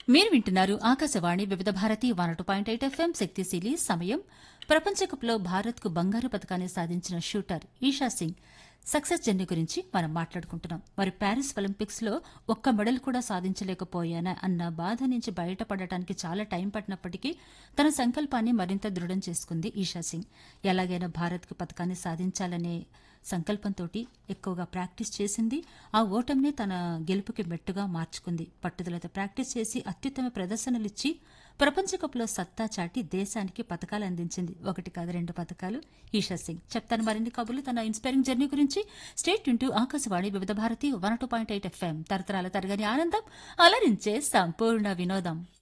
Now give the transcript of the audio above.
మీరు వింటున్నారు Akashvani Vividh Bharati one two point eight FM శక్తిశీలి సమయం ప్రపంచ కప్లో భారత్కు బంగారు పథకాన్ని సాధించిన shooter Esha Singh success journey గురించి మనం మాట్లాడుకుంటున్నాం మరి ప్యారిస్ ఒలింపిక్స్ లో ఒక్క మెడల్ కూడా సాధించలేకపోయానా అన్న బాధ నుంచి బయటపడటానికి చాలా టైం పట్టినప్పటికీ తన సంకల్పాన్ని మరింత దృఢం చేసుకుంది ఈషా సింగ్ ఎలాగైనా భారత్కు పథకాన్ని సాధించాలనే సంకల్పంతో ఎక్కువగా ప్రాక్టీస్ చేసింది ఆ ఓటమిని తన గెలుపుకి మెట్టుగా మార్చుకుంది పట్టుదలతో ప్రాక్టీస్ చేసి అత్యుత్తమ ప్రదర్శనలిచ్చి ప్రపంచ కప్లో సత్తా చాటి దేశానికి పథకాలు అందించింది ఒకటి కాదు రెండు పథకాలు ఈషా సింగ్ చెప్తాను మరిన్ని కబుర్లు తన ఇన్స్పైరింగ్ జర్నీ గురించి stay tuned into Akashvani Vividh Bharati one two point eight FM తరతరాల తరగని ఆనందం అలరించే సంపూర్ణ వినోదం